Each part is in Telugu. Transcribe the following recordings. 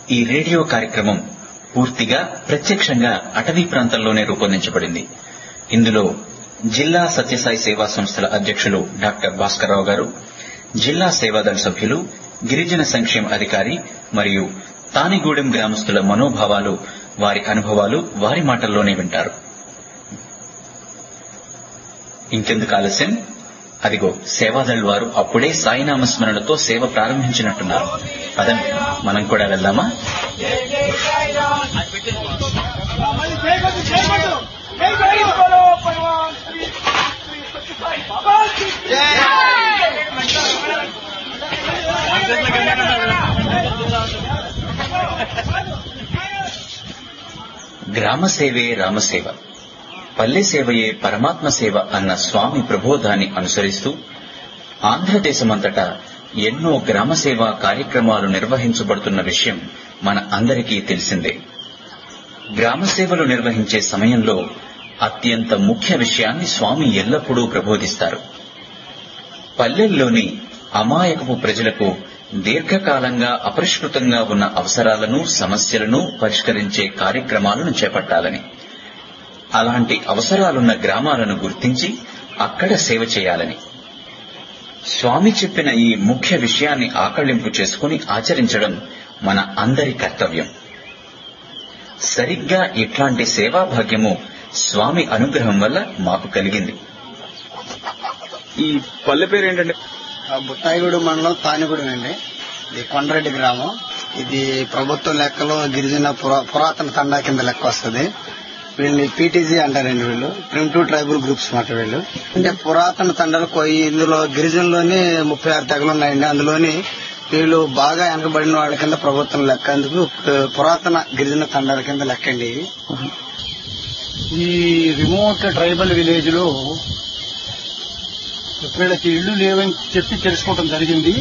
ఈ రేడియో కార్యక్రమం పూర్తిగా ప్రత్యక్షంగా అటవీ ప్రాంతంలోనే రూపొందించబడింది ఇందులో జిల్లా సత్యసాయి సేవా సంస్థల అధ్యక్షులు డాక్టర్ భాస్కర్రావు గారు జిల్లా సేవాదళ సభ్యులు గిరిజన సంక్షేమ అధికారి మరియు తానిగూడెం గ్రామస్తుల మనోభావాలు వారి అనుభవాలు వారి మాటల్లోనే వింటారు ఇంకెందుకు ఆలస్యం అదిగో సేవాదళ్ వారు అప్పుడే సాయినామ స్మరణతో సేవ ప్రారంభించినట్టున్నారు పదండి మనం కూడా వెళ్దామా గ్రామ సేవే రామసేవ పల్లె సేవయే పరమాత్మ సేవ అన్న స్వామి ప్రబోధాన్ని అనుసరిస్తూ ఆంధ్రదేశమంతటా ఎన్నో గ్రామ సేవా కార్యక్రమాలు నిర్వహించబడుతున్న విషయం మన అందరికీ తెలిసిందే గ్రామ సేవలు నిర్వహించే సమయంలో అత్యంత ముఖ్య విషయాన్ని స్వామి ఎల్లప్పుడూ ప్రబోధిస్తారు పల్లెల్లోని అమాయకపు ప్రజలకు దీర్ఘకాలంగా అపరిష్కృతంగా ఉన్న అవసరాలను సమస్యలను పరిష్కరించే కార్యక్రమాలను చేపట్టాలని అలాంటి అవసరాలున్న గ్రామాలను గుర్తించి అక్కడ సేవ చేయాలని స్వామి చెప్పిన ఈ ముఖ్య విషయాన్ని ఆకళింపు చేసుకుని ఆచరించడం మన అందరి కర్తవ్యం సరిగ్గా ఇట్లాంటి సేవా భాగ్యము స్వామి అనుగ్రహం వల్ల మాకు కలిగింది ఈ పల్లె పేరు ఏంటంటే ఆ బుట్టాయిగూడు మండలం తానిగూడెం అండి ఇది కొండరెడ్డి గ్రామం ఇది ప్రభుత్వ లెక్కలో గిరిజన పురా- పురాతన తండా కింద లెక్క వస్తుంది వీళ్ళని పీటీజీ అంటారండి వీళ్ళు ప్రిమిటివ్ ట్రైబల్ గ్రూప్స్ మాట వీళ్ళు అంటే పురాతన తండాలు కొయి ఇందులో గిరిజనలోని ముప్పై ఆరు తెగలు ఉన్నాయండి అందులోని వీళ్ళు బాగా వెనకబడిన వాళ్ళ కింద ప్రభుత్వం లెక్క అందుకు పు- పురాతన గిరిజన తండాల కింద లెక్క అండి ఇవి ఈ రిమోట్ ట్రైబల్ విలేజ్ లో వీళ్ళకి ఇళ్లు లేవని చెప్పి తెలుసుకోవడం జరిగింది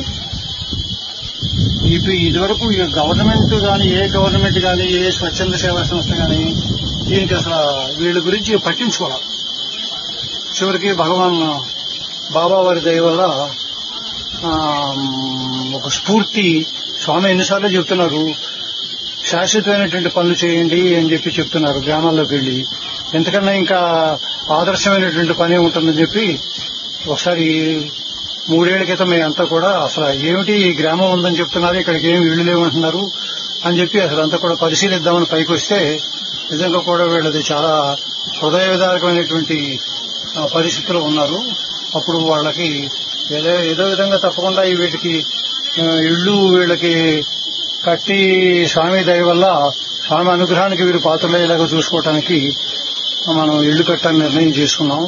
ఇప్పుడు ఇదివరకు ఈ గవర్నమెంట్ గాని ఏ గవర్నమెంట్ గాని ఏ స్వచ్ఛంద సేవా సంస్థ గాని దీనికి అసలు వీళ్ళ గురించి పట్టించుకోవాలి చివరికి భగవాన్ బాబా వారి దయ వల్ల ఆ, ఒక స్ఫూర్తి స్వామి ఎన్నిసార్లు చెప్తున్నారు శాశ్వతమైనటువంటి పనులు చేయండి అని చెప్పి చెప్తున్నారు గ్రామాల్లోకి వెళ్లి ఎంతకన్నా ఇంకా ఆదర్శమైనటువంటి పని ఉంటుందని చెప్పి ఒకసారి మూడేళ్ల క్రితం మేమంతా కూడా అసలు ఏమిటి ఈ గ్రామం ఉందని చెప్తున్నారు ఇక్కడికి ఏమి ఇళ్లు లేవంటున్నారు అని చెప్పి అసలు అంతా కూడా పరిశీలిద్దామని పైకి వస్తే నిజంగా కూడా వీళ్ళది చాలా హృదయ విదారకమైనటువంటి ఆ, పరిస్థితిలో ఉన్నారు అప్పుడు వాళ్ళకి ఏదో ఏదో విధంగా తప్పకుండా ఈ వీటికి ఆ, ఇళ్ళు వీళ్ళకి కట్టి స్వామి దయ వల్ల స్వామి అనుగ్రహానికి వీరు పాత్రలయ్యేలాగా చూసుకోవటానికి మనం ఇళ్లు కట్టాలని నిర్ణయం చేసుకున్నాం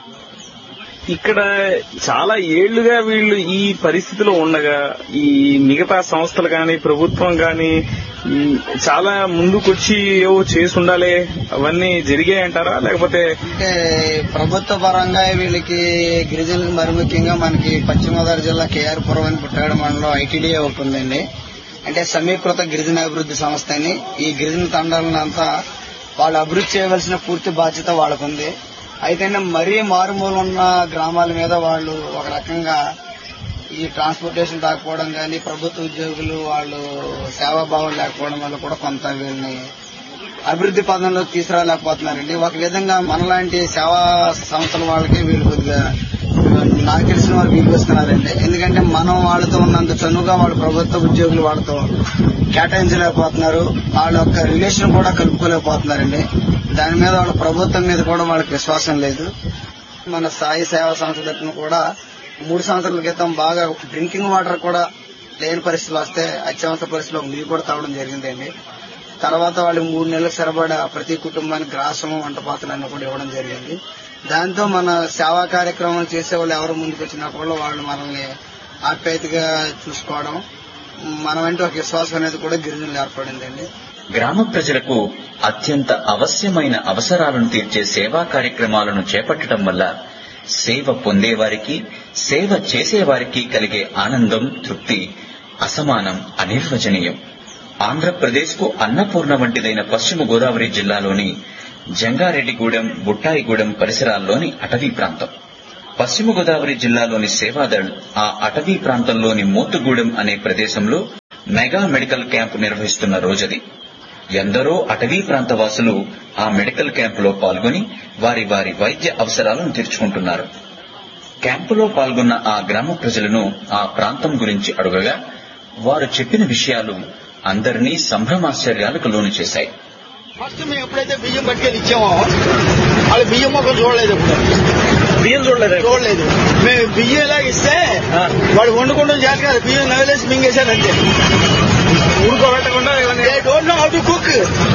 ఇక్కడ చాలా ఏళ్లుగా వీళ్ళు ఈ పరిస్థితిలో ఉండగా ఈ మిగతా సంస్థలు కానీ ప్రభుత్వం కానీ చాలా ముందుకొచ్చి ఏవో చేసి ఉండాలి అవన్నీ జరిగాయంటారా లేకపోతే అంటే ప్రభుత్వ పరంగా వీళ్ళకి గిరిజనులకు మరి ముఖ్యంగా మనకి పశ్చిమ గోదావరి జిల్లా కేఆర్పురం అని పుట్టాడు మండలం ఐటీడీఏ ఒకటి ఉందండి అంటే సమీకృత గిరిజన అభివృద్ధి సంస్థ అని ఈ గిరిజన తండాలను అంతా వాళ్ళు అభివృద్ధి చేయవలసిన పూర్తి బాధ్యత వాళ్ళకుంది అయితే మరీ మారుమూల ఉన్న గ్రామాల మీద వాళ్ళు ఒక రకంగా ఈ ట్రాన్స్పోర్టేషన్ రాకపోవడం కానీ ప్రభుత్వ ఉద్యోగులు వాళ్ళు సేవాభావం లేకపోవడం వల్ల కూడా కొంత వీళ్ళని అభివృద్ధి పదంలో తీసుకురాలేకపోతున్నారండి ఒక విధంగా మనలాంటి సేవా సంస్థల వాళ్ళకి వీళ్ళు కొద్దిగా నాకు తెలిసిన వారు వీలు వస్తున్నారండి ఎందుకంటే మనం వాళ్ళతో ఉన్నంత చనువుగా వాళ్ళ ప్రభుత్వ ఉద్యోగులు వాళ్ళతో కేటాయించలేకపోతున్నారు వాళ్ళ యొక్క రిలేషన్ కూడా కలుపుకోలేకపోతున్నారండి దాని మీద వాళ్ళ ప్రభుత్వం మీద కూడా వాళ్ళకి విశ్వాసం లేదు మన సాయి సేవా సంస్థ తరఫున కూడా మూడు సంవత్సరాల క్రితం బాగా డ్రింకింగ్ వాటర్ కూడా లేని పరిస్థితులు వస్తే అత్యవసర పరిస్థితిలో నీరు కూడా తాగడం జరిగిందండి తర్వాత వాళ్ళు మూడు నెలలకు సరిపడా ప్రతి కుటుంబానికి గ్రాసము వంట పాత్రలన్నీ కూడా ఇవ్వడం జరిగింది దాంతో మన సేవా కార్యక్రమాలు చేసే వాళ్ళు ఎవరు ముందుకు వచ్చినా కూడా వాళ్ళు మనల్ని ఆప్యాయతగా చూసుకోవడం మన వెంట ఒక విశ్వాసం అనేది కూడా గిరిజనులు ఏర్పడిందండి గ్రామ ప్రజలకు అత్యంత అవశ్యమైన అవసరాలను తీర్చే సేవా కార్యక్రమాలను చేపట్టడం వల్ల సేవ పొందేవారికి సేవ చేసేవారికి కలిగే ఆనందం తృప్తి అసమానం అనిర్వచనీయం ఆంధ్రప్రదేశ్ కు అన్నపూర్ణ వంటిదైన పశ్చిమ గోదావరి జిల్లాలోని జంగారెడ్డిగూడెం బుట్టాయిగూడెం పరిసరాల్లోని అటవీ ప్రాంతం పశ్చిమ గోదావరి జిల్లాలోని సేవాదళ్ ఆ అటవీ ప్రాంతంలోని మోతుగూడెం అనే ప్రదేశంలో మెగా మెడికల్ క్యాంప్ నిర్వహిస్తున్న రోజది ఎందరో అటవీ ప్రాంత వాసులు ఆ మెడికల్ క్యాంపులో పాల్గొని వారి వారి వైద్య అవసరాలను తీర్చుకుంటున్నారు క్యాంపులో పాల్గొన్న ఆ గ్రామ ప్రజలను ఆ ప్రాంతం గురించి అడుగగా వారు చెప్పిన విషయాలు అందరినీ సంభ్రమాశ్చర్యాలకు లోను చేశాయి ఫస్ట్ మేము ఎప్పుడైతే బియ్యం పట్టుకెళ్ళి ఇచ్చామో వాళ్ళు బియ్యం మొక్కలు చూడలేదు ఇప్పుడు బియ్యం చూడలేదు చూడలేదు మేము బియ్యం ఎలా ఇస్తే ఆ. వాడు వండుకుంటాం చేత కాదు బియ్యం నవ్వేసి మింగేశారు అంతే ఊరుకోబెట్టకుండా ఇవన్నీ they don't know how to cook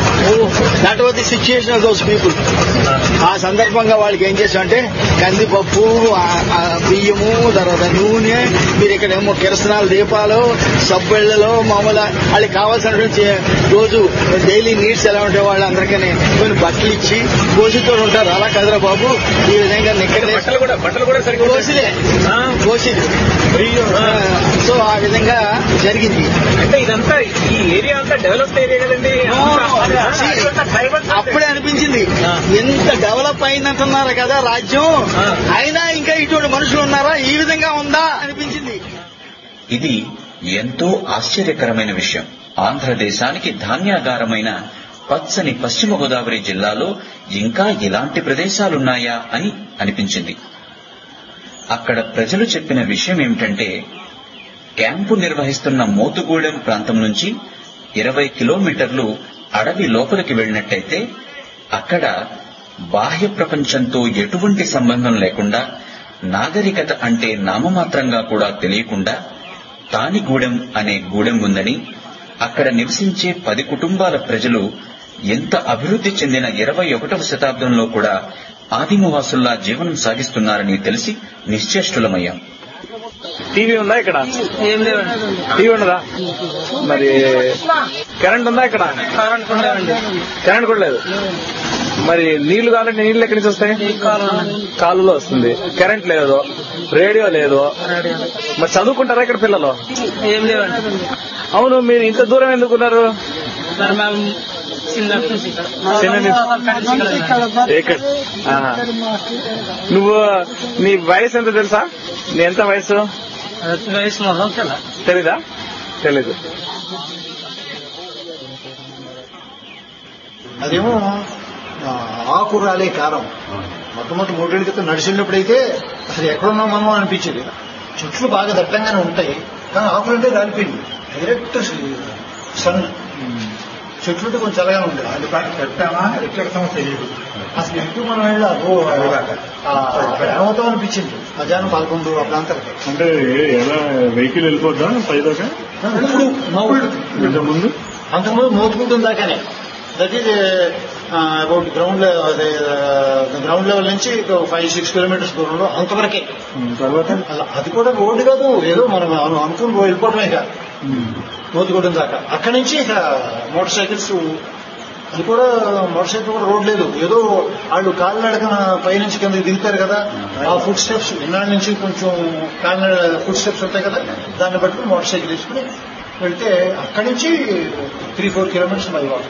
that was the situation of those people ఆ సందర్భంగా వాళ్ళకి ఏం చేసామంటే కందిపప్పు ఆ- ఆ బియ్యము తర్వాత నూనె మీరు ఇక్కడ ఏమో కిరసనాల దీపాలు సబ్బెళ్లలో మామూలు వాళ్ళకి కావాల్సినటువంటి రోజు డైలీ నీడ్స్ ఎలా ఉంటే వాళ్ళు అందరికీ కొన్ని బట్టలు ఇచ్చి పోషితో ఉంటారు అలా కదరా బాబు ఈ విధంగా నిక్కడ బట్టలు కూడా బట్టలు కూడా సరిగ్గా పోసిలే ఆ, పోసిలు బియ్యం, ఆ. సో ఆ విధంగా జరిగింది అంటే ఇదంతా ఈ ఏరియా అంతా డెవలప్డ్ ఏరియా కదండి అంతా- అదంతా tribal అప్పుడే అనిపించింది ఆ. ఎంత డెవలప్ అయిందంటున్నారు కదా రాజ్యం ఆ. అయినా ఇంకా ఇటువంటి మనుషులు ఉన్నారా ఈ విధంగా ఉందా అనిపించింది ఇది ఎంతో ఆశ్చర్యకరమైన విషయం ఆంధ్రదేశానికి ధాన్యాగారమైన పచ్చని పశ్చిమ గోదావరి జిల్లాలో ఇంకా ఇలాంటి ప్రదేశాలున్నాయా అని అనిపించింది అక్కడ ప్రజలు చెప్పిన విషయం ఏమిటంటే క్యాంపు నిర్వహిస్తున్న మోతుగూడెం ప్రాంతం నుంచి ఇరవై కిలోమీటర్లు అడవి లోపలికి వెళ్ళినట్టయితే అక్కడ బాహ్య ప్రపంచంతో ఎటువంటి సంబంధం లేకుండా నాగరికత అంటే నామమాత్రంగా కూడా తెలియకుండా తానిగూడెం అనే గూడెం ఉందని అక్కడ నివసించే పది కుటుంబాల ప్రజలు ఎంత అభివృద్ధి చెందిన ఇరవై ఒకటవ శతాబ్దంలో కూడా ఆదిమవాసుల్లా జీవనం సాగిస్తున్నారని తెలిసి నిశ్చేష్టులమయ్యాం టీవీ ఉందా ఇక్కడ ఏం లేవండి టీవీ ఉండదా మరి కరెంట్ ఉందా ఇక్కడ కరెంట్ ఉండేవండి కరెంట్ కూడా లేదు మరి నీళ్లు కావాలంటే నీళ్లు ఎక్కడి నుంచి వస్తాయి కాలువలో వస్తుంది కరెంట్ లేదు రేడియో లేదు మరి చదువుకుంటారా ఇక్కడ పిల్లలు ఏం లేవండి అవును మీరు ఇంత దూరం ఎందుకున్నారు మరి మేము చిన్నప్పటి నుంచి ఇక్కడ చిన్న నుంచి ఇక్కడ ఆహా. నువ్వు నీ వయసు ఎంత తెలుసా నీ ఎంత వయసు వయసు మొదలు తెల్ల తెలీదా తెలీదు అదేమో ఆ, ఆకురాలే కారం మొట్టమొదటి మూడేళ్ళ క్రితం నడిచినప్పుడైతే అసలు ఎక్కడున్నాం మనం అనిపించేది చెట్లు బాగా దట్టంగానే ఉంటాయి కానీ ఆకులు అంటే రాలిపోయింది డైరెక్ట్ సన్ చెట్లు అంటే కొంచెం చల్లగా ఉండేది అది పెట్టామా ఎక్కడ తెలియదు అసలు ఎక్కువ మనం వెళ్ళాము ఏమవుతాం అనిపించింది మధ్యాహ్నం పదకొండు ఆ ప్రాంతాలకి అంటే ఎలా వెహికల్ వెళ్ళిపోద్దా పైదాకా ఇప్పుడు ఇప్పుడు ఇంత ముందు అంతకుముందు మోతుకుంటుంది దాకానే that is about ground ground level నుంచి ఫైవ్ సిక్స్ కిలోమీటర్స్ దూరంలో అంతవరకే తర్వాత అలా అది కూడా రోడ్డు కాదు ఏదో మనం అను- అనుకుని వెళ్ళిపోవడమే ఇక మోతుకోవడం దాకా అక్కడి నుంచి ఇక మోటార్ సైకిల్స్ అది కూడా మోటార్ సైకిల్ కూడా రోడ్ లేదు ఏదో వాళ్ళు కాలినడకన పైనుంచి కిందకి దిగుతారు కదా ఆ ఫుడ్ స్టెప్స్ ఇన్నాళ్ళ నుంచి కొంచెం కాలినడ ఫుడ్ స్టెప్స్ ఉంటాయి కదా దాన్ని బట్టి మోటార్ సైకిల్ తీసుకుని వెళ్తే అక్కడి నుంచి three four kilometres my walk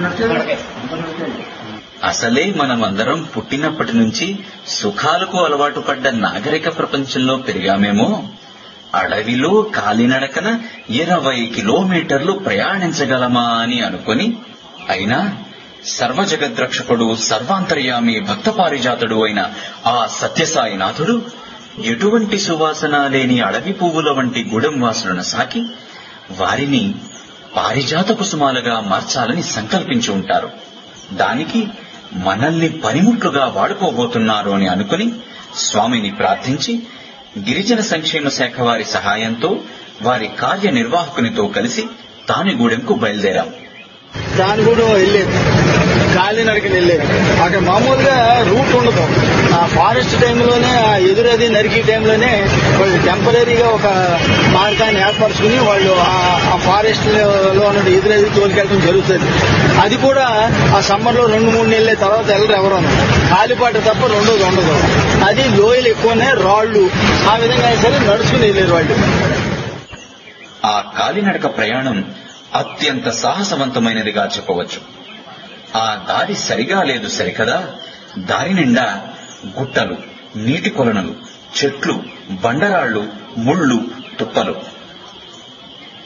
అసలే మనమందరం పుట్టినప్పటి నుంచి సుఖాలకు అలవాటు పడ్డ నాగరిక ప్రపంచంలో పెరిగామేమో అడవిలో కాలినడకన ఇరవై కిలోమీటర్లు ప్రయాణించగలమా అని అనుకొని అయినా సర్వజగద్రక్షకుడు సర్వాంతర్యామి భక్త పారిజాతుడు అయిన ఆ సత్యసాయినాథుడు ఎటువంటి సువాసన లేని అడవి పువ్వుల వంటి గుడెం వాసులను సాకి వారిని పారిజాత కుసుమాలుగా మార్చాలని సంకల్పించి ఉంటారు దానికి మనల్ని పనిముట్లుగా వాడుకోబోతున్నారు అని అనుకుని స్వామిని ప్రార్థించి గిరిజన సంక్షేమ శాఖ వారి సహాయంతో వారి కార్యనిర్వాహకునితో కలిసి తానిగూడెంకు బయలుదేరాం దాని కూడా వెళ్ళేది కాలినడకని వెళ్ళేది అక్కడ మామూలుగా రూట్ ఉండదు ఆ ఫారెస్ట్ టైంలోనే ఆ ఎదురది నరికి టైంలోనే వాళ్ళు టెంపరీగా ఒక మార్గాన్ని ఏర్పరచుకుని వాళ్ళు ఆ- ఆ ఫారెస్ట్ లో ఉన్న ఎదురది తోలికెళ్ళడం జరుగుతుంది అది కూడా ఆ సమ్మర్ లో రెండు మూడు నెలల తర్వాత వెళ్ళరు ఎవరు కాలిపాట తప్ప రెండోది ఉండదు అది లోయలు ఎక్కువనే రాళ్ళు ఆ విధంగా అయినా సరే నడుచుకుని వెళ్ళారు వాళ్ళు ఆ కాలినడక ప్రయాణం అత్యంత సాహసవంతమైనదిగా చెప్పవచ్చు ఆ దారి సరిగా లేదు సరికదా దారి నిండా గుట్టలు నీటి కొలనులు చెట్లు బండరాళ్లు ముళ్ళు తుప్పలు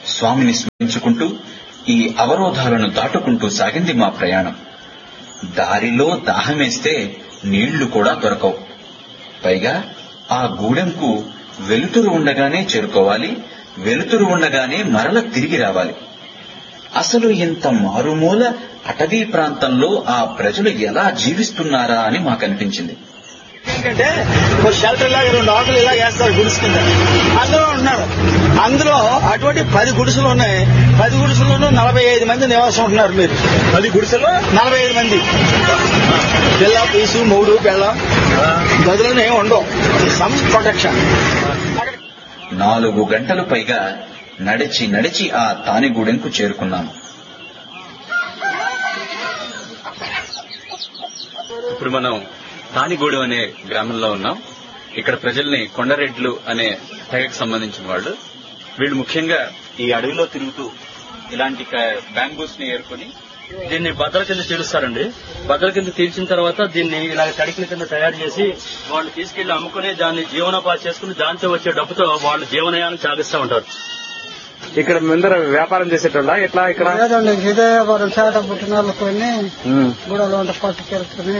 స్వామిని స్మరించుకుంటూ ఈ అవరోధాలను దాటుకుంటూ సాగింది మా ప్రయాణం దారిలో దాహమేస్తే నీళ్లు కూడా దొరకవు పైగా ఆ గూడెంకు వెలుతురు ఉండగానే చేరుకోవాలి వెలుతురు ఉండగానే మరల తిరిగి రావాలి అసలు ఇంత మారుమూల అటవీ ప్రాంతంలో ఆ ప్రజలు ఎలా జీవిస్తున్నారా అని మాకనిపించింది ఏంటంటే ఒక షెల్టర్ లాగా రెండు ఆకులు ఇలా వేస్తారు గుడిసె కింద అందులో ఉన్నారు అందులో అటువంటి పది గుడిసెలు ఉన్నాయి పది గుడిసెల్లోనూ నలభై ఐదు మంది నివాసం ఉంటున్నారు మీరు పది గుడిసెలో నలభై ఐదు మంది పిల్ల పీసు మూడు పిల్ల గదులను ఏమి ఉండవు సమ్ ప్రొటెక్షన్ నాలుగు గంటలు పైగా నడిచి నడిచి ఆ తానిగూడెంకు చేరుకున్నాము ఇప్పుడు మనం తానిగూడెం అనే గ్రామంలో ఉన్నాం ఇక్కడ ప్రజల్ని కొండరెడ్లు అనే తెగకు సంబంధించిన వాళ్ళు వీళ్ళు ముఖ్యంగా ఈ అడవిలో తిరుగుతూ ఇలాంటి బ్యాంబూస్ ని ఏరుకొని దీన్ని బద్దల కింద తీరుస్తారండి బద్దల కింద తీర్చిన తర్వాత దీన్ని ఇలా తడికిల కింద తయారు చేసి వాళ్ళు తీసుకెళ్లి అమ్ముకుని దాన్ని జీవనోపాధి చేసుకుని దాంతో వచ్చే డబ్బుతో వాళ్ళు జీవనయానం సాగిస్తూ ఉంటారు ఇక్కడ ముందర వ్యాపారం చేసేటోళ్ళ ఎట్లా ఇక్కడ లేదండి ఇదే వారు చేట పుట్టిన వాళ్ళు కొన్ని గుడలు వంట పట్టుకెళ్తుని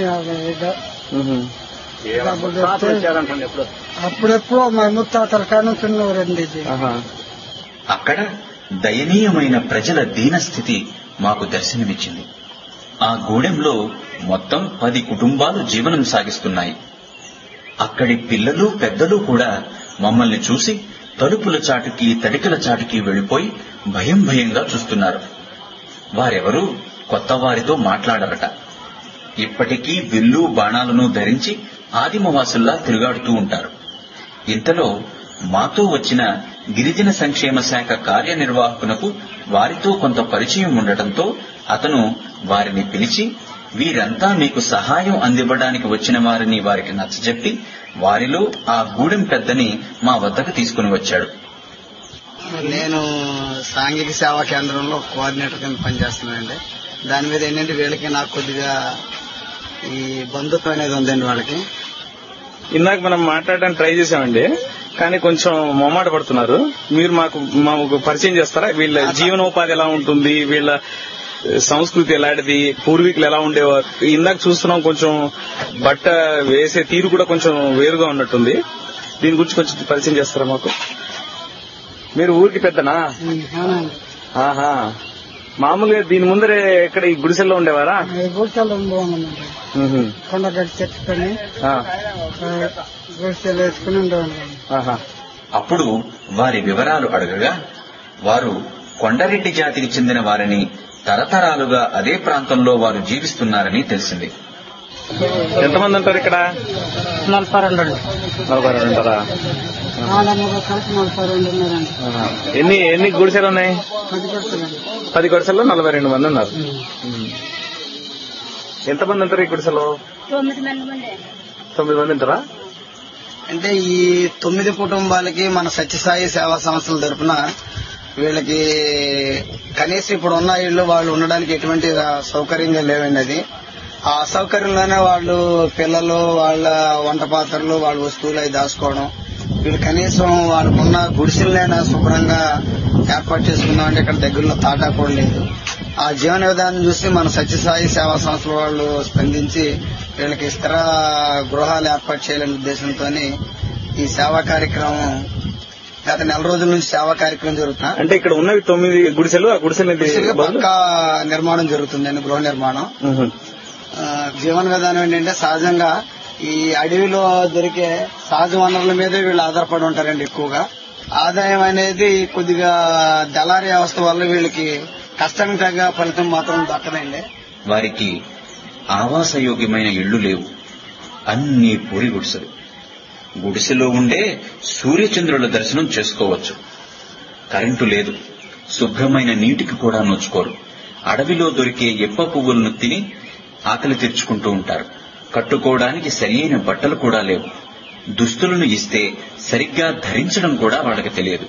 అప్పుడెప్పుడో మా ముత్తాతల కానీ చిన్నవారండి ఇది అక్కడ దయనీయమైన ప్రజల దీనస్థితి మాకు దర్శనమిచ్చింది ఆ గూడెంలో మొత్తం పది కుటుంబాలు జీవనం సాగిస్తున్నాయి అక్కడి పిల్లలు పెద్దలు కూడా మమ్మల్ని చూసి తలుపుల చాటుకి తడికల చాటుకి వెళ్లిపోయి భయం భయంగా చూస్తున్నారు వారెవరూ కొత్త వారితో మాట్లాడరట ఇప్పటికీ విల్లు బాణాలను ధరించి ఆదిమవాసుల్లా తిరుగాడుతూ ఉంటారు ఇంతలో మాతో వచ్చిన గిరిజన సంక్షేమ శాఖ కార్యనిర్వాహకునకు వారితో కొంత పరిచయం ఉండటంతో అతను వారిని పిలిచి వీరంతా మీకు సహాయం అందివ్వడానికి వచ్చిన వారిని వారికి నచ్చజెప్పి వారిలో ఆ గూడెం పెద్దని మా వద్దకు తీసుకుని వచ్చాడు నేను సాంఘిక సేవా కేంద్రంలో కోఆర్డినేటర్ కింద పనిచేస్తున్నానండి దాని మీద ఏంటంటే వీళ్ళకి నాకు కొద్దిగా ఈ బంధుత్వం అనేది ఉందండి వాళ్ళకి ఇందాక మనం మాట్లాడడానికి ట్రై చేసామండి కానీ కొంచెం మొమ్మాట పడుతున్నారు మీరు మాకు మాకు పరిచయం చేస్తారా వీళ్ళ జీవనోపాధి ఎలా ఉంటుంది వీళ్ళ సంస్కృతి ఎలాంటిది పూర్వీకులు ఎలా ఉండేవారు ఇందాక చూస్తున్నాం కొంచెం బట్ట వేసే తీరు కూడా కొంచెం వేరుగా ఉన్నట్టుంది దీని గురించి కొంచెం పరిచయం చేస్తారా మాకు మీరు ఊరికి పెద్దనా ఆహా మామూలుగా దీని ముందరే ఎక్కడ ఈ గుడిసెల్లో ఉండేవారా గుడిసెలు బాగుందండి ఉహు. కొండ గట్టి చెట్టుకొని ఆ, గుడిసెలు వేసుకుని ఉండేవాళ్ళం ఆహా. అప్పుడు వారి వివరాలు అడగగా వారు కొండరెడ్డి జాతికి చెందిన వారిని తరతరాలుగా అదే ప్రాంతంలో వారు జీవిస్తున్నారని తెలిసింది ఎంతమంది ఉంటారు ఇక్కడ నలభై రెండు అండి నలభై రెండు ఉంటారా ఆడమగ కలిసి నలభై రెండు ఉన్నారండి ఆహా. ఎన్ని ఎన్ని గుడిసెలు ఉన్నాయి పది గుడిసెలండి పది గుడిసెల్లో నలభై రెండు మంది ఉన్నారు ఎంతమంది ఉంటారు ఈ గుడిసెలో తొమ్మిది మంది ఉంటారా అంటే ఈ తొమ్మిది కుటుంబాలకి మన సత్యసాయి సేవా సంస్థల తరపున వీళ్ళకి కనీసం ఇప్పుడు ఉన్న ఇళ్ళు వాళ్ళు ఉండడానికి ఎటువంటి సౌకర్యంగా లేవండి అది ఆ అసౌకర్యంలోనే వాళ్ళు పిల్లలు వాళ్ళ వంట పాత్రలు వాళ్ళ వస్తువులు అవి దాచుకోవడం వీళ్ళు కనీసం వాళ్ళకున్న గుడిసెలైనా శుభ్రంగా ఏర్పాటు చేసుకుందాం అంటే ఇక్కడ దగ్గరలో తాటా కూడా లేదు ఆ జీవన విధానం చూసి మన సత్యసాయి సేవా సంస్థల వాళ్ళు స్పందించి వీళ్ళకి స్థిర గృహాలు ఏర్పాటు చేయాలనే ఉద్దేశంతో ఈ సేవా కార్యక్రమం గత నెల రోజుల నుంచి సేవా కార్యక్రమం జరుగుతున్నా అంటే ఇక్కడ ఉన్నవి తొమ్మిది గుడిసెలు ఆ గుడిసెలు పక్కా నిర్మాణం జరుగుతుందండి గృహ నిర్మాణం ఆ, జీవన విధానం ఏంటంటే సహజంగా ఈ అడవిలో దొరికే సహజ వనరుల మీదే వీళ్ళు ఆధారపడి ఉంటారండి ఎక్కువగా ఆదాయం అనేది కొద్దిగా దళారీ వ్యవస్థ వల్ల వీళ్ళకి కష్టానికి తగ్గ ఫలితం మాత్రం దక్కదండి వారికి ఆవాసయోగ్యమైన ఇళ్లు లేవు అన్ని పూరి గుడిసెలు గుడిసెలో ఉండే సూర్యచంద్రుల దర్శనం చేసుకోవచ్చు కరెంటు లేదు శుభ్రమైన నీటికి కూడా నోచుకోరు అడవిలో దొరికే ఎప్ప పువ్వులను తిని ఆకలి తీర్చుకుంటూ ఉంటారు కట్టుకోవడానికి సరియైన బట్టలు కూడా లేవు దుస్తులను ఇస్తే సరిగ్గా ధరించడం కూడా వాళ్ళకి తెలియదు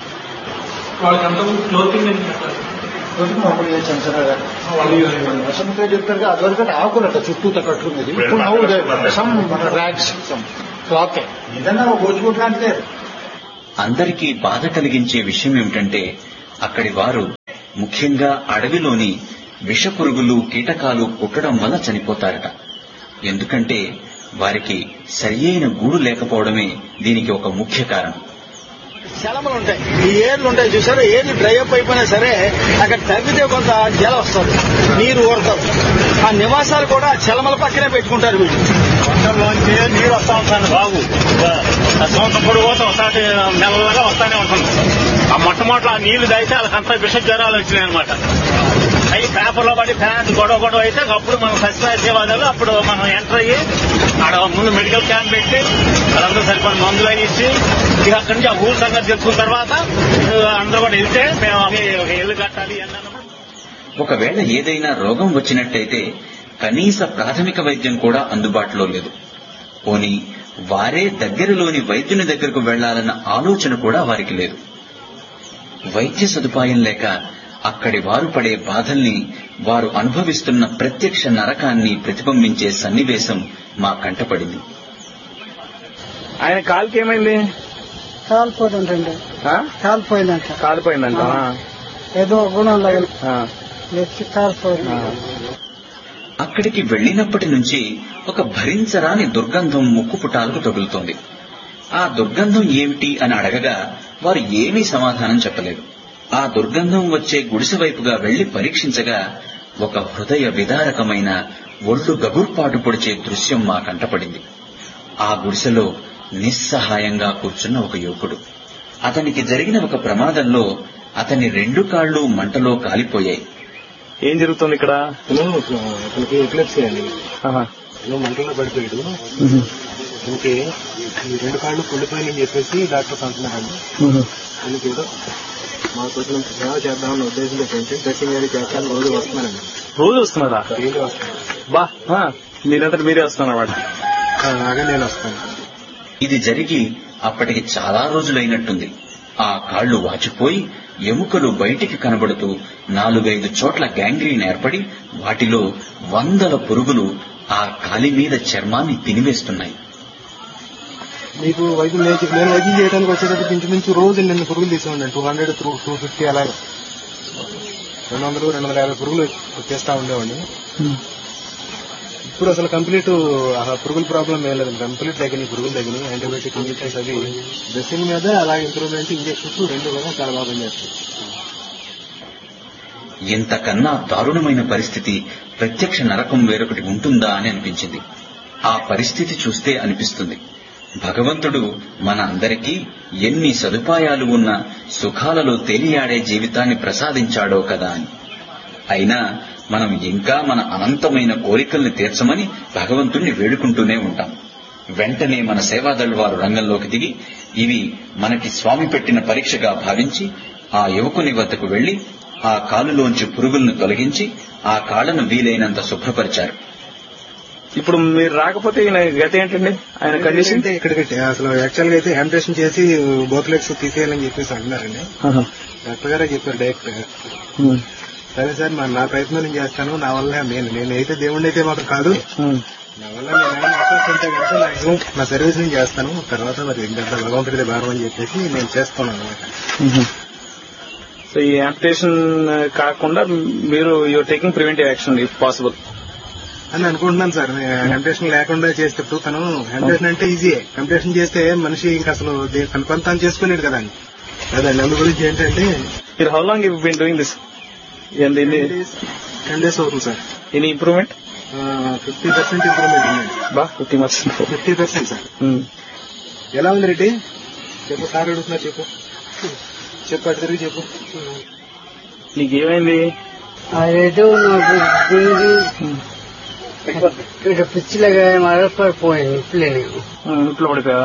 వర్షంతో చెప్తారు అదివరకు ఆకులట చుట్టూ కట్టుకున్నది ఇప్పుడు నవ్వు సమ్ ర్యాక్స్ సమ్ క్లాత్ ఏదన్నా గోచుకుంటా అంటే అందరికీ బాధ కలిగించే విషయం ఏమిటంటే అక్కడి వారు ముఖ్యంగా అడవిలోని విషపురుగులు కీటకాలు కుట్టడం వల్ల చనిపోతారట ఎందుకంటే వారికి సరియైన గూడు లేకపోవడమే దీనికి ఒక ముఖ్య కారణం శలమలు ఉంటాయి ఈ ఏర్లు ఉంటాయి చూసారు ఏర్లు డ్రై అప్ అయిపోయినా సరే అక్కడ తగ్గితే కొంత జల వస్తుంది నీరు ఊరుతుంది ఆ నివాసాలు కూడా చలమల పక్కనే పెట్టుకుంటారు వీళ్ళు వర్షంలోంచి నీరు వస్తా ఉంటుంది బాగు ఆ సంవత్సరం పొడుగు పోతే ఒకసారి మెల్లగా వస్తానే ఉంటుంది ఆ మొట్టమొదటి ఆ నీళ్లు తాగితే వాళ్ళకంతా విష జ్వరాలు వచ్చినాయి అనమాట అవి పేపర్లో పడి ఫ్యాన్ గొడవ గొడవ అయితే అప్పుడు మనం సచివాలయ సేవాదాలు అప్పుడు మనం ఎంటర్ అయ్యి ఆడ ముందు మెడికల్ క్యాంప్ పెట్టి వాళ్ళందరూ సరిపడిన మందులు అవి ఇచ్చి ఇక అక్కడి నుంచి ఆ ఊరు సంగతి తెలుసుకున్న తర్వాత ఆ, అందరూ కూడా వెళ్తే మేము అవి ఒక ఇల్లు కట్టాలి అన్నాను ఒకవేళ ఏదైనా రోగం వచ్చినట్టయితే కనీస ప్రాథమిక వైద్యం కూడా అందుబాటులో లేదు పోని వారే దగ్గరలోని వైద్యుని దగ్గరకు వెళ్లాలన్న ఆలోచన కూడా వారికి లేదు వైద్య సదుపాయం లేక అక్కడి వారు పడే బాధల్ని వారు అనుభవిస్తున్న ప్రత్యక్ష నరకాన్ని ప్రతిబింబించే సన్నివేశం మా కంటపడింది ఆయన కాలుకి ఏమైంది కాలిపోతుంటండి ఆ? కాలిపోయిందంట కాలిపోయిందంట ఆ. ఏదో గుణం లాగా ఆ. నెక్కి కాలిపోయింది అక్కడికి వెళ్ళినప్పటి నుంచి ఒక భరించరాని దుర్గంధం ముక్కు పుటాలకు తగులుతోంది ఆ దుర్గంధం ఏమిటి అని అడగగా వారు ఏమీ సమాధానం చెప్పలేదు ఆ దుర్గంధం వచ్చే గుడిసె వైపుగా వెళ్లి పరీక్షించగా ఒక హృదయ విదారకమైన ఒళ్ళు గగుర్పాటు పొడిచే దృశ్యం మా కంటపడింది ఆ గుడిసెలో నిస్సహాయంగా కూర్చున్న ఒక యువకుడు అతనికి జరిగిన ఒక ప్రమాదంలో అతని రెండు కాళ్ళు మంటలో కాలిపోయాయి ఏం జరుగుతుంది ఇక్కడ అతనికి ఎపిలెప్సీ అండి ఆహా. ఏదో మంటల్లో పడిపోయాడు ఇంకే ఈ రెండు కాళ్ళు కుళ్ళిపోయినని చెప్పేసి డాక్టర్స్ అంటున్నారండి అందుకే ఏదో మాకు వచ్చినంత సేవ చేద్దామన్న ఉద్దేశంతో కొంచెం డ్రెస్సింగ్ అది చేస్తాను రోజు వస్తున్నానండి రోజు వస్తున్నారా డైలీ వస్తాను బా ఆ, మీరంతా మీరే వస్తున్నమాట అలాగే నేను వస్తాను ఇది జరిగి అప్పటికి చాలా రోజులైనట్టుంది ఆ కాళ్లు వాచిపోయి ఎముకలు బయటికి కనబడుతూ నాలుగైదు చోట్ల గ్యాంగ్రీన్ ఏర్పడి వాటిలో వందల పురుగులు ఆ కాలి మీద చర్మాన్ని తినివేస్తున్నాయి మీకు వైద్యం నేను నేను వైద్యం చేయడానికి వచ్చేటప్పుడు ఇంచుమించు రోజు నిన్న పురుగులు తీసేవాడిని టూ హండ్రెడ్ టూ ఫిఫ్టీ అలాగే రెండు వందలు రెండు వందల యాభై పురుగులు చేస్తా ఉండేవాడిని ఇప్పుడు అసలు కంప్లీట్ ఆ పురుగుల ప్రాబ్లం ఏం లేదు కంప్లీట్ తగ్గినాయి పురుగులు తగ్గినాయి యాంటీబయాటిక్ ఇంజెక్షన్స్ అవి డ్రెస్సింగ్ మీద అలా ఇంప్రూవ్మెంట్ ఇంజెక్షన్స్ రెండు కూడా చాలా బాగా పనిచేస్తాయి ఇంతకన్నా దారుణమైన పరిస్థితి ప్రత్యక్ష నరకం వేరొకటి ఉంటుందా అని అనిపించింది ఆ పరిస్థితి చూస్తే అనిపిస్తుంది భగవంతుడు మన అందరికీ ఎన్ని సదుపాయాలు ఉన్న సుఖాలలో తేలియాడే జీవితాన్ని ప్రసాదించాడో కదా అని అయినా మనం ఇంకా మన అనంతమైన కోరికల్ని తీర్చమని భగవంతుణ్ణి వేడుకుంటూనే ఉంటాం వెంటనే మన సేవాదళ్ వారు రంగంలోకి దిగి ఇవి మనకి స్వామి పెట్టిన పరీక్షగా భావించి ఆ యువకుని వద్దకు వెళ్లి ఆ కాలులోంచి పురుగులను తొలగించి ఆ కాళ్లను వీలైనంత శుభ్రపరిచారు ఇప్పుడు మీరు రాకపోతే ఈయన గత ఏంటండి ఆయన కండిషన్ అంటే ఇక్కడికి అసలు యాక్చువల్ గా అయితే హ్యాండ్రేషన్ చేసి బోత్లెట్స్ తీసేయాలని చెప్పేసి అంటున్నారండి డాక్టర్ గారే చెప్పారు డైరెక్ట్ గా సరే సార్ మరి నా ప్రయత్నం నేను చేస్తాను నా వల్ల నేను నేనైతే దేవుణ్ణి అయితే మాత్రం కాదు నా వల్ల నేను ఏమైనా అవకాశం ఉంటే కనుక మాక్సిమం నా సర్వీస్ నేను చేస్తాను తర్వాత మరి ఇంకా భగవంతుడి భారం అని చెప్పేసి నేను చేస్తున్నాను అనమాట సో ఈ యాంపిటేషన్ కాకుండా మీరు you're taking preventive action if possible అని అనుకుంటున్నాను సార్ కంపిటీషన్ లేకుండా చేసేటప్పుడు తను కంపిటీషన్ అంటే ఈజీ కంపిటీషన్ చేస్తే మనిషి ఇంకా అసలు దే- తన పని తాను చేసుకునేది కదా అదండి అందు గురించి ఏంటంటే మీరు how long you been doing this ఎన్ని టెన్ డేస్ అవుతుంది sir any improvement fifty percent improvement ఉందండి బా fifty percent fifty percent sir ఎలా ఉంది రెడ్డి చెప్పు సార్ అడుగుతున్నా చెప్పు చెప్పు అటు తిరిగి చెప్పు నీకేమైంది అదేదో నాకు గుంజి ఇక్కడ పిచ్చిలాగా మరపడిపోయింది ఇప్పుడే నేను ఇంట్లో పడిపోయా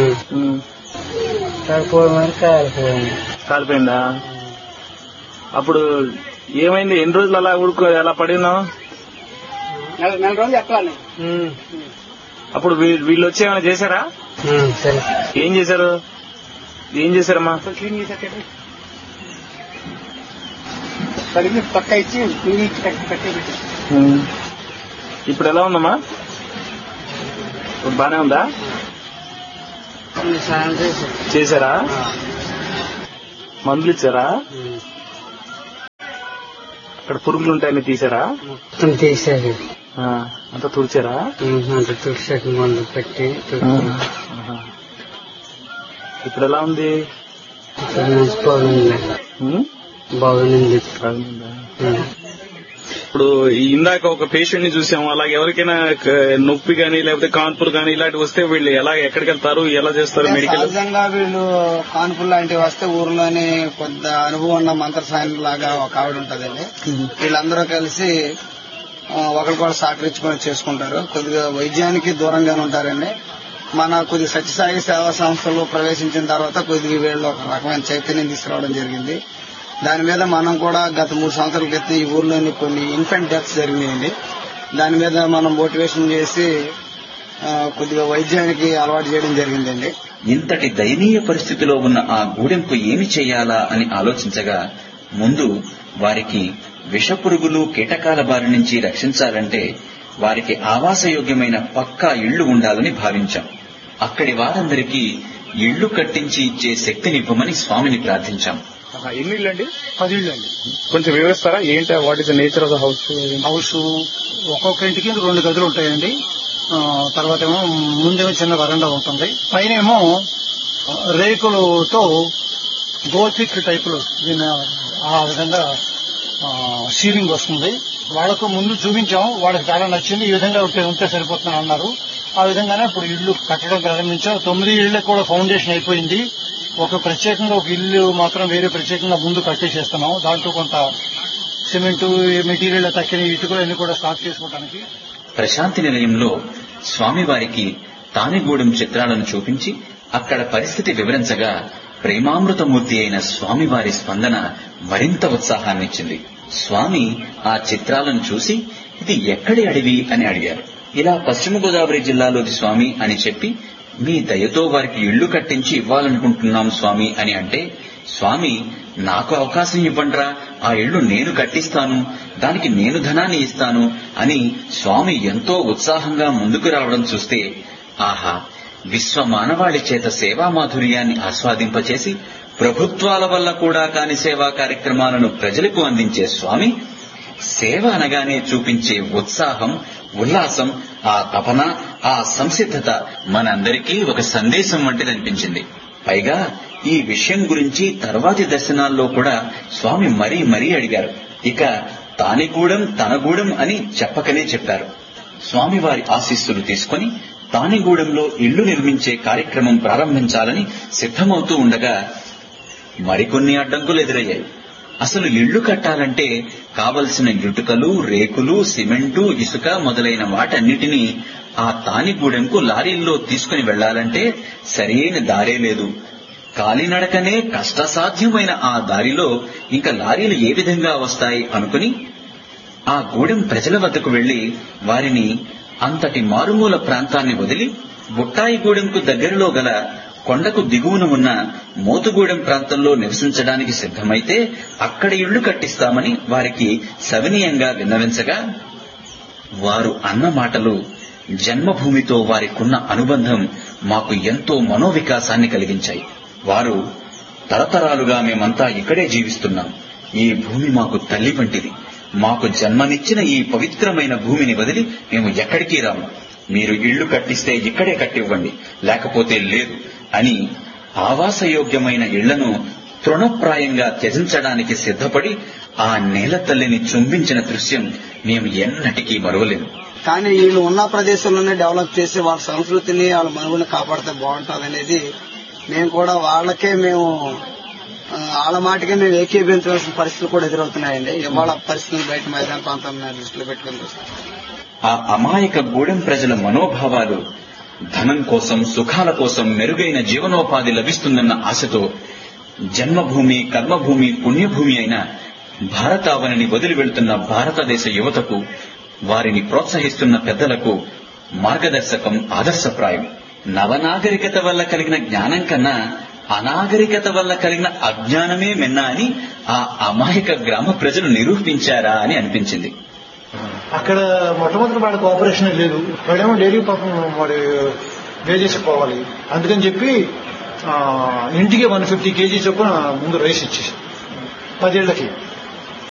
పడిపోవడం వరకు కాలిపోయింది కాలిపోయిందా అప్పుడు ఏమైంది ఎన్ని రోజులు అలా ఊరుకో అలా పడి ఉన్నావు నెల నెల రోజులు చెప్పాలి అప్పుడు వీ- వీళ్ళు వచ్చి ఏమైనా చేశారా సరే ఏం చేశారు ఏం చేశారమ్మా క్లీన్ చేసేటట్టు కడిగి పక్క ఇచ్చి నీట్ కట్టి పెట్టి ఇప్పుడు ఎలా ఉందమ్మా ఇప్పుడు బానే ఉందా స్నానం చేసి చేశారా మందులు ఇచ్చారా అక్కడ పురుగులు ఉంటాయని తీసారా మొత్తం తీసేది ఆ, అంతా తుడిచారా అంత తుడిసేటి మందు పెట్టి తుడిచి ఆహా. ఇప్పుడు ఎలా ఉంది ఇక్కడ నుంచి బాగుంది ఉమ్? బాగుంది బాగుందా? ఉం. ఇప్పుడు ఈ ఇందాక ఒక పేషెంట్ ని చూసాము అలాగే ఎవరికైనా క- నొప్పి గానీ లేకపోతే కాన్పులు గానీ ఇలాంటివి వస్తే వీళ్ళు ఎలా ఎక్కడికి వెళ్తారు ఎలా చేస్తారు మెడికల్ సహజంగా వీళ్ళు కాన్పులు లాంటివి వస్తే ఊర్లోని కొద్ది అనుభవం ఉన్న మంత్ర సాయం లాగా ఒక ఆవిడ ఉంటదండి వీళ్ళందరూ కలిసి ఆ, ఒకరికొకరు సహకరించుకొని చేసుకుంటారు కొద్దిగా వైద్యానికి దూరంగానే ఉంటారండి మన కొద్ది సత్యసాయి సేవా సంస్థలు ప్రవేశించిన తర్వాత కొద్దిగా వీళ్ళు ఒక రకమైన చైతన్యం తీసుకురావడం జరిగింది దాని మీద మనం కూడా గత మూడు సంవత్సరాల క్రితం ఈ ఊర్లోని కొన్ని ఇన్ఫెంట్ డెత్స్ జరిగినాయండి దాని మీద మనం మోటివేషన్ చేసి ఆ, కొద్దిగా వైద్యానికి అలవాటు చేయడం జరిగిందండి ఇంతటి దయనీయ పరిస్థితిలో ఉన్న ఆ గూడెంకు ఏమి చేయాలా అని ఆలోచించగా ముందు వారికి విషపురుగులు కీటకాల బారి నుంచి రక్షించాలంటే వారికి ఆవాసయోగ్యమైన పక్కా ఇళ్లు ఉండాలని భావించాం అక్కడి వారందరికీ ఇళ్లు కట్టించి ఇచ్చే శక్తినివ్వమని స్వామిని ప్రార్థించాం ఆహా, ఎన్ని ఇళ్ళు అండి పది ఇళ్ళు అండి కొంచెం వివరిస్తారా ఏంటి what is the nature of the house house ఒక్కొక్క ఇంటికి రెండు గదులు ఉంటాయండి ఆ, తర్వాత ఏమో ముందేమో చిన్న వరండా ఉంటుంది పైన ఏమో రేకులతో గోతిక్ టైప్ లో దీని ఆ విధంగా సీలింగ్ వస్తుంది వాళ్ళకు ముందు చూపించాం వాళ్ళకి చాలా నచ్చింది ఈ విధంగా ఉంటే ఉంటే సరిపోతుంది అన్నారు ఆ విధంగానే ఇప్పుడు ఇల్లు కట్టడం ప్రారంభించాం తొమ్మిది ఇళ్ళకి కూడా ఫౌండేషన్ అయిపోయింది ఒక ప్రత్యేకంగా ఒక ఇల్లు మాత్రం వేరే ప్రత్యేకంగా ముందు కట్టేసేస్తున్నాం దాంట్లో కొంత సిమెంట్ మెటీరియల్ తక్కిన ఇటుకలు అన్ని కూడా స్టాక్ చేసుకోవడానికి ప్రశాంతి నిలయంలో స్వామివారికి తానిగూడెం చిత్రాలను చూపించి అక్కడ పరిస్థితి వివరించగా ప్రేమామృతమూర్తి అయిన స్వామివారి స్పందన మరింత ఉత్సాహాన్నిచ్చింది స్వామి ఆ చిత్రాలను చూసి ఇది ఎక్కడి అడవి అని అడిగారు ఇలా పశ్చిమ గోదావరి జిల్లాలోది స్వామి అని చెప్పి మీ దయతో వారికి ఇళ్లు కట్టించి ఇవ్వాలనుకుంటున్నాం స్వామి అని అంటే స్వామి నాకు అవకాశం ఇవ్వండ్రా ఆ ఇళ్లు నేను కట్టిస్తాను దానికి నేను ధనాన్ని ఇస్తాను అని స్వామి ఎంతో ఉత్సాహంగా ముందుకు రావడం చూస్తే ఆహా విశ్వ మానవాళి చేత సేవా మాధుర్యాన్ని ఆస్వాదింపచేసి ప్రభుత్వాల వల్ల కూడా కాని సేవా కార్యక్రమాలను ప్రజలకు అందించే స్వామి సేవ అనగానే చూపించే ఉత్సాహం ఉల్లాసం ఆ తపన ఆ సంసిద్ధత మనందరికీ ఒక సందేశం వంటిదనిపించింది పైగా ఈ విషయం గురించి తర్వాతి దర్శనాల్లో కూడా స్వామి మరీ మరీ అడిగారు ఇక తానిగూడెం తనగూడెం అని చెప్పకనే చెప్పారు స్వామివారి ఆశీస్సులు తీసుకుని తానిగూడెంలో ఇళ్లు నిర్మించే కార్యక్రమం ప్రారంభించాలని సిద్ధమవుతూ ఉండగా మరికొన్ని అడ్డంకులు ఎదురయ్యాయి అసలు ఇళ్లు కట్టాలంటే కావలసిన ఇటుకలు రేకులు సిమెంటు ఇసుక మొదలైన వాటన్నిటినీ ఆ తానిగూడెంకు లారీల్లో తీసుకుని వెళ్లాలంటే సరైన దారే లేదు కాలినడకనే కష్టసాధ్యమైన ఆ దారిలో ఇంకా లారీలు ఏ విధంగా వస్తాయి అనుకుని ఆ గూడెం ప్రజల వద్దకు వెళ్లి వారిని అంతటి మారుమూల ప్రాంతాన్ని వదిలి బుట్టాయిగూడెంకు దగ్గరలో గల కొండకు దిగువన ఉన్న మోతుగూడెం ప్రాంతంలో నివసించడానికి సిద్ధమైతే అక్కడ ఇళ్లు కట్టిస్తామని వారికి సవినీయంగా విన్నవించగా వారు అన్న మాటలు జన్మభూమితో వారికున్న అనుబంధం మాకు ఎంతో మనోవికాసాన్ని కలిగించాయి వారు తరతరాలుగా మేమంతా ఇక్కడే జీవిస్తున్నాం ఈ భూమి మాకు తల్లి వంటిది మాకు జన్మనిచ్చిన ఈ పవిత్రమైన భూమిని వదిలి మేము ఎక్కడికి రాము మీరు ఇళ్లు కట్టిస్తే ఇక్కడే కట్టివ్వండి లేకపోతే లేదు అని ఆవాసయోగ్యమైన ఇళ్లను తృణప్రాయంగా త్యజించడానికి సిద్ధపడి ఆ నేల తల్లిని చుంబించిన దృశ్యం మేము ఎన్నటికీ మరువలేము కానీ వీళ్ళు ఉన్న ప్రదేశంలోనే డెవలప్ చేసి వాళ్ళ సంస్కృతిని వాళ్ళ మనుగుని కాపాడితే బాగుంటుంది అనేది మేము కూడా వాళ్ళకే మేము ఆ, వాళ్ళ మాటకే మేము ఏకీభవించవలసిన పరిస్థితులు కూడా ఎదురవుతున్నాయండి ఇవాళ పరిస్థితులు బయట మైదాన ప్రాంతం దృష్టిలో పెట్టుకుని చూస్తాం ఆ అమాయక గూడెం ప్రజల మనోభావాలు ధనం కోసం సుఖాల కోసం మెరుగైన జీవనోపాధి లభిస్తుందన్న ఆశతో జన్మభూమి కర్మభూమి పుణ్యభూమి అయిన భారతావనిని వదిలి వెళ్తున్న భారతదేశ యువతకు వారిని ప్రోత్సహిస్తున్న పెద్దలకు మార్గదర్శకం ఆదర్శప్రాయం నవనాగరికత వల్ల కలిగిన జ్ఞానం కన్నా అనాగరికత వల్ల కలిగిన అజ్ఞానమే మిన్న అని ఆ అమాయక గ్రామ ప్రజలు నిరూపించారా అని అనిపించింది అక్కడ మొట్టమొదటి వాడికి ఆపరేషన్ లేదు వాడేమో డైలీ పాపం వాడు వేజెస్ పోవాలి అందుకని చెప్పి ఆ, ఇంటికి వన్ ఫిఫ్టీ కేజీ చొప్పున ముందు రైస్ ఇచ్చేసి పదేళ్లకి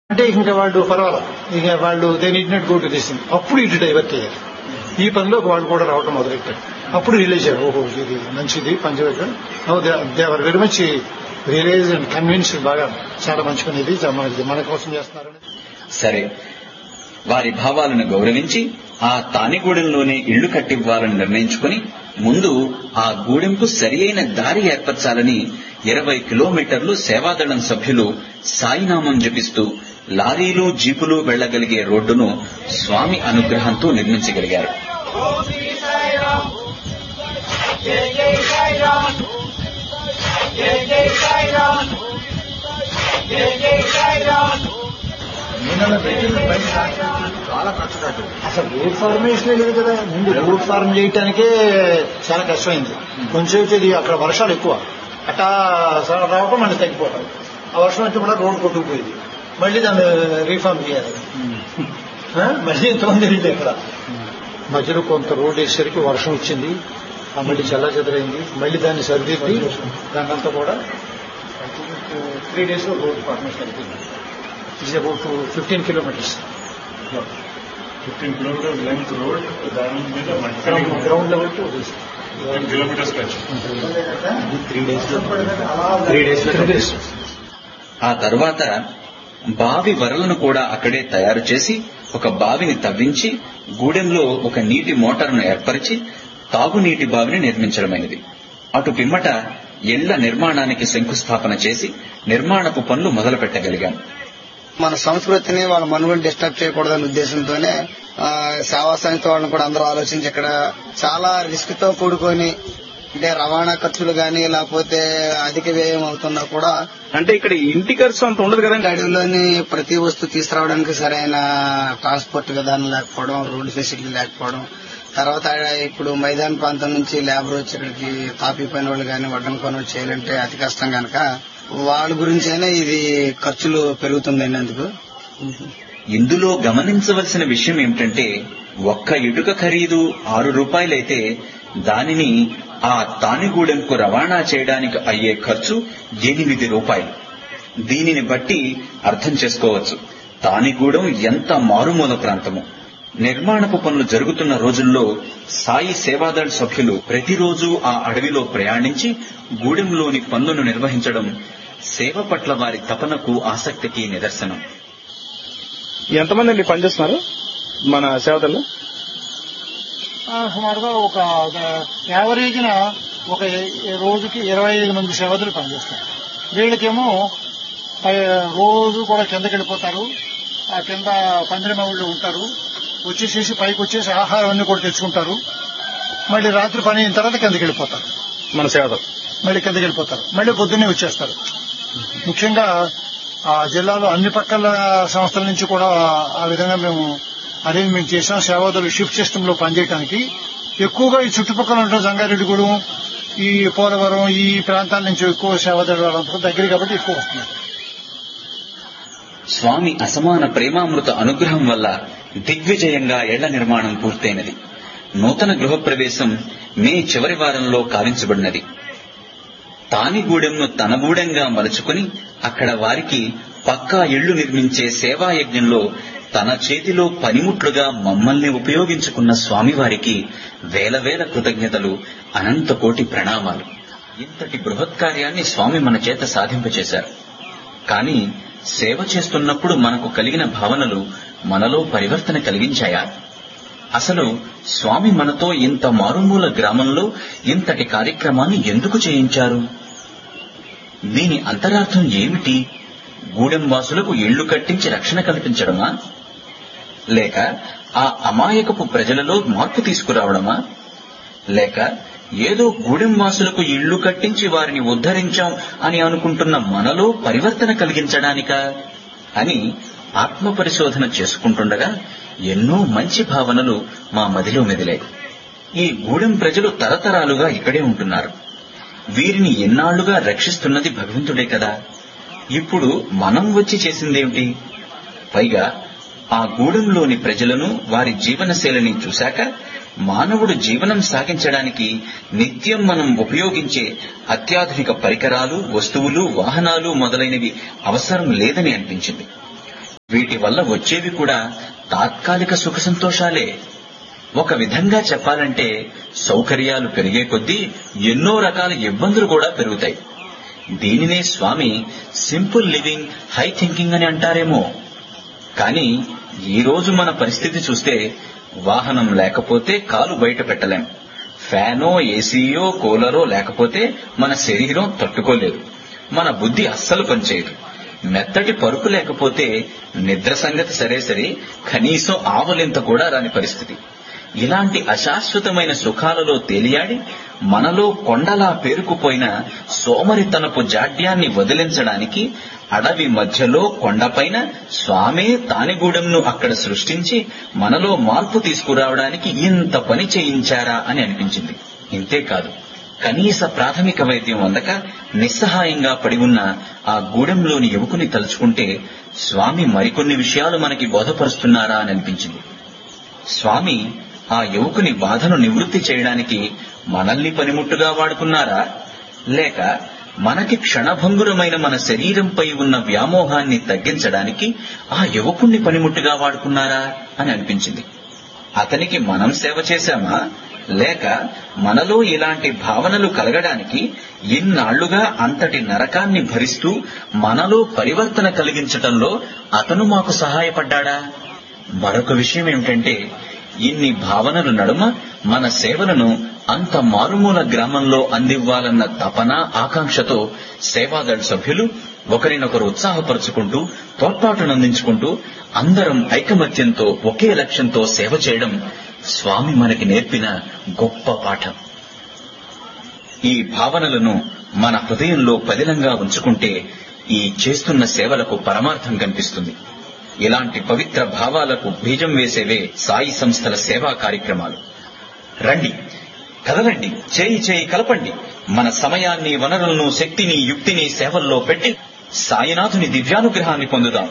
అంటే ఇంకా వాళ్ళు పర్వాలా ఇక వాళ్ళు they need not go to this అప్పుడు ఇటు డైవర్ట్ అయ్యారు ఈ పనిలోకి వాళ్ళు కూడా రావడం మొదలెట్టారు అప్పుడు రిలీజ్ అయ్యారు ఓహో ఇది మంచిది పంచవేకం they were very much realise and convince బాగా చాలా మంచి పని ఇది చాలా మనకి మన కోసం చేస్తున్నారని సరే వారి భావాలను గౌరవించి ఆ తానిగూడెంలోనే ఇళ్లు కట్టివ్వాలని నిర్ణయించుకుని ముందు ఆ గూడెంకు సరియైన దారి ఏర్పరచాలని ఇరవై కిలోమీటర్లు సేవాదళం సభ్యులు సాయినామం జపిస్తూ లారీలు జీపులు వెళ్లగలిగే రోడ్డును స్వామి అనుగ్రహంతో నిర్మించగలిగారు చాలా కష్టపడ్డాడు అసలు రూట్ ఫార్మేషన్ లేదు కదా ముందు రూట్ ఫార్మ్ చేయటానికే చాలా కష్టమైంది కొంచెం ఇది అక్కడ వర్షాలు ఎక్కువ అట్టా రావటం మళ్ళీ తగ్గిపోవటం ఆ వర్షం వచ్చి కూడా రోడ్ కొట్టుకుపోయింది మళ్ళీ దాన్ని రీఫార్మ్ చేయాలి ఆ? మళ్ళీ ఇంతమంది వెళ్ళి ఇక్కడ మధ్యలో కొంత రోడ్ వేసేసరికి వర్షం వచ్చింది ఆ మళ్ళీ చల్ల చెదరైంది మళ్ళీ దాన్ని సరిదిద్ది దానంతా కూడా త్రీ డేస్ లో రోడ్ ఫార్మేషన్ అయిపోయింది it's about fifteen kilometres fifteen kilometre length road దాని మీద గ్రౌండ్ మట్టి ground level to fifteen kilometres stretch three days three days three days ఆ తరువాత బావి వరలను కూడా అక్కడే తయారు చేసి ఒక బావిని తవ్వించి గూడెంలో ఒక నీటి మోటారును ఏర్పరిచి తాగునీటి బావిని నిర్మించడమైనది అటు పిమ్మట ఇళ్ల నిర్మాణానికి శంకుస్థాపన చేసి నిర్మాణపు పనులు మొదలు పెట్టగలిగాం మన సంస్కృతిని వాళ్ళ మనుగడ డిస్టర్బ్ చేయకూడదనే ఉద్దేశంతోనే ఆ, సేవా సమితి వాళ్ళని కూడా అందరూ ఆలోచించి ఇక్కడ చాలా రిస్క్ తో కూడుకొని అంటే రవాణా ఖర్చులు గాని లేకపోతే అధిక వ్యయం అవుతున్నా కూడా అంటే ఇక్కడ ఇంటి ఖర్చు అంత ఉండదు కదండి అడవిలోని ప్రతి వస్తువు తీసుకురావడానికి సరైన ట్రాన్స్పోర్ట్ విధానం లేకపోవడం రోడ్డు ఫెసిలిటీ లేకపోవడం తర్వాత ఇప్పుడు మైదాన ప్రాంతం నుంచి లేబర్ వచ్చి ఇక్కడికి తాపీ పని వాళ్ళు కానీ వడ్డం పని వాళ్ళు చేయాలంటే అతి కష్టం కనుక వాళ్ళ గురించైనా ఇది ఖర్చులు పెరుగుతుందండి అందుకు ఇందులో గమనించవలసిన విషయం ఏమిటంటే ఒక్క ఇటుక ఖరీదు ఆరు రూపాయలైతే దానిని ఆ తానిగూడెంకు రవాణా చేయడానికి అయ్యే ఖర్చు ఎనిమిది రూపాయలు దీనిని బట్టి అర్థం చేసుకోవచ్చు తానిగూడెం ఎంత మారుమూల ప్రాంతము నిర్మాణపు పనులు జరుగుతున్న రోజుల్లో సాయి సేవాదళ్ సభ్యులు ప్రతిరోజు ఆ అడవిలో ప్రయాణించి గూడెంలోని పనులను నిర్వహించడం సేవ పట్ల వారి తపనకు ఆసక్తికి నిదర్శనం ఎంతమంది అండి పనిచేస్తున్నారు మన సేవతల్లో ఆ, సుమారుగా ఒక యావరేజ్న ఒక ఏ- రోజుకి ఇరవై ఐదు మంది సేవకులు పనిచేస్తారు వీళ్ళకేమో పై- రోజు కూడా కిందకి వెళ్ళిపోతారు ఆ కింద పందిరి మౌళ్ళు ఉంటారు వచ్చేసేసి పైకి వచ్చేసి ఆహారం అన్ని కూడా తెచ్చుకుంటారు మళ్ళీ రాత్రి పని అయిన తర్వాత కిందకి వెళ్ళిపోతారు మన సేవతలు మళ్ళీ కిందకి వెళ్ళిపోతారు మళ్ళీ పొద్దున్నే వచ్చేస్తారు ముఖ్యంగా ఆ జిల్లాలో అన్ని పక్కల సంస్థల నుంచి కూడా ఆ విధంగా మేము అరేంజ్మెంట్ చేసాం సేవాదాలు షిఫ్ట్ సిస్టమ్ లో పనిచేయడానికి ఎక్కువగా ఈ చుట్టుపక్కల ఉంటున్న జంగారెడ్డిగూడెం ఈ పోలవరం ఈ ప్రాంతాల నుంచి ఎక్కువ సేవాదాలు వాళ్ళంతా దగ్గర కాబట్టి ఎక్కువ వస్తున్నారు స్వామి అసమాన ప్రేమామృత అనుగ్రహం వల్ల దిగ్విజయంగా ఇళ్ల నిర్మాణం పూర్తయినది నూతన గృహప్రవేశం మే చివరి వారంలో కావించబడినది తానిగూడెంను తన గూడెంగా మలుచుకుని అక్కడ వారికి పక్కా ఇళ్లు నిర్మించే సేవాయజ్ఞంలో తన చేతిలో పనిముట్లుగా మమ్మల్ని ఉపయోగించుకున్న స్వామివారికి వేల వేల కృతజ్ఞతలు అనంత కోటి ప్రణామాలు ఇంతటి బృహత్ కార్యాన్ని స్వామి మన చేత సాధింపచేశారు కానీ సేవ చేస్తున్నప్పుడు మనకు కలిగిన భావనలు మనలో పరివర్తన కలిగించాయా అసలు స్వామి మనతో ఇంత మారుమూల గ్రామంలో ఇంతటి కార్యక్రమాన్ని ఎందుకు చేయించారు దీని అంతరార్థం ఏమిటి గూడెం వాసులకు ఇళ్లు కట్టించి రక్షణ కల్పించడమా లేక ఆ అమాయకపు ప్రజలలో మార్పు తీసుకురావడమా లేక ఏదో గూడెం వాసులకు ఇళ్లు కట్టించి వారిని ఉద్ధరించాం అని అనుకుంటున్న మనలో పరివర్తన కలిగించడానికా అని ఆత్మ పరిశోధన చేసుకుంటుండగా ఎన్నో మంచి భావనలు మా మదిలో మెదిలాయి ఈ గూడెం ప్రజలు తరతరాలుగా ఇక్కడే ఉంటున్నారు వీరిని ఎన్నాళ్లుగా రక్షిస్తున్నది భగవంతుడే కదా ఇప్పుడు మనం వచ్చి చేసిందేమిటి పైగా ఆ గూడెంలోని ప్రజలను వారి జీవనశైలిని చూశాక మానవుడు జీవనం సాగించడానికి నిత్యం మనం ఉపయోగించే అత్యాధునిక పరికరాలు వస్తువులు వాహనాలు మొదలైనవి అవసరం లేదని అనిపించింది వీటి వల్ల వచ్చేవి కూడా తాత్కాలిక సుఖ సంతోషాలే ఒక విధంగా చెప్పాలంటే సౌకర్యాలు పెరిగే కొద్దీ ఎన్నో రకాల ఇబ్బందులు కూడా పెరుగుతాయి దీనినే Swami simple living high thinking అని అంటారేమో కానీ ఈ రోజు మన పరిస్థితి చూస్తే వాహనం లేకపోతే కాలు బయట పెట్టలేం ఫ్యానో ఏసీయో కూలరో లేకపోతే మన శరీరం తట్టుకోలేదు మన బుద్ధి అస్సలు పనిచేయదు మెత్తటి పరుపు లేకపోతే నిద్ర సంగతి సరే సరే కనీసం ఆవలింత కూడా రాని పరిస్థితి ఇలాంటి అశాశ్వతమైన సుఖాలలో తేలియాడి మనలో కొండలా పేరుకుపోయిన సోమరితనపు జాడ్యాన్ని వదిలించడానికి అడవి మధ్యలో కొండపైన స్వామే తానిగూడెంను అక్కడ సృష్టించి మనలో మార్పు తీసుకురావడానికి ఇంత పని చేయించారా అని అనిపించింది ఇంతేకాదు కనీస ప్రాథమిక వైద్యం అందక నిస్సహాయంగా పడి ఉన్న ఆ గూడెంలోని యువకుని తలుచుకుంటే స్వామి మరికొన్ని విషయాలు మనకి బోధపరుస్తున్నారా అని అనిపించింది స్వామి ఆ యువకుని బాధను నివృత్తి చేయడానికి మనల్ని పనిముట్టుగా వాడుకున్నారా లేక మనకి క్షణభంగురమైన మన శరీరంపై ఉన్న వ్యామోహాన్ని తగ్గించడానికి ఆ యువకుణ్ణి పనిముట్టుగా వాడుకున్నారా అని అనిపించింది అతనికి మనం సేవ చేశామా లేక మనలో ఇలాంటి భావనలు కలగడానికి ఇన్నాళ్లుగా అంతటి నరకాన్ని భరిస్తూ మనలో పరివర్తన కలిగించటంలో అతను మాకు సహాయపడ్డాడా మరొక విషయం ఏమిటంటే ఇన్ని భావనలు నడుమ మన సేవలను అంత మారుమూల గ్రామంలో అందివ్వాలన్న తపన ఆకాంక్షతో సేవాదళ సభ్యులు ఒకరినొకరు ఉత్సాహపరుచుకుంటూ తోడ్పాటునందించుకుంటూ అందరం ఐకమత్యంతో ఒకే లక్ష్యంతో సేవ చేయడం స్వామి మనకి నేర్పిన గొప్ప పాఠం ఈ భావనలను మన హృదయంలో పదిలంగా ఉంచుకుంటే ఈ చేస్తున్న సేవలకు పరమార్థం కనిపిస్తుంది ఇలాంటి పవిత్ర భావాలకు బీజం వేసేవే సాయి సంస్థల సేవా కార్యక్రమాలు రండి కదలండి చేయి చేయి కలపండి మన సమయాన్ని వనరులను శక్తిని యుక్తిని సేవల్లో పెట్టి సాయినాథుని దివ్యానుగ్రహాన్ని పొందుదాం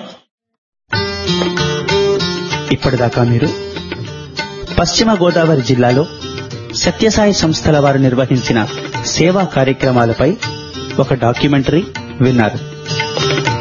ఇప్పటిదాకా మీరు పశ్చిమ గోదావరి జిల్లాలో సత్యసాయి సంస్థల వారు నిర్వహించిన సేవా కార్యక్రమాలపై ఒక డాక్యుమెంటరీ విన్నారు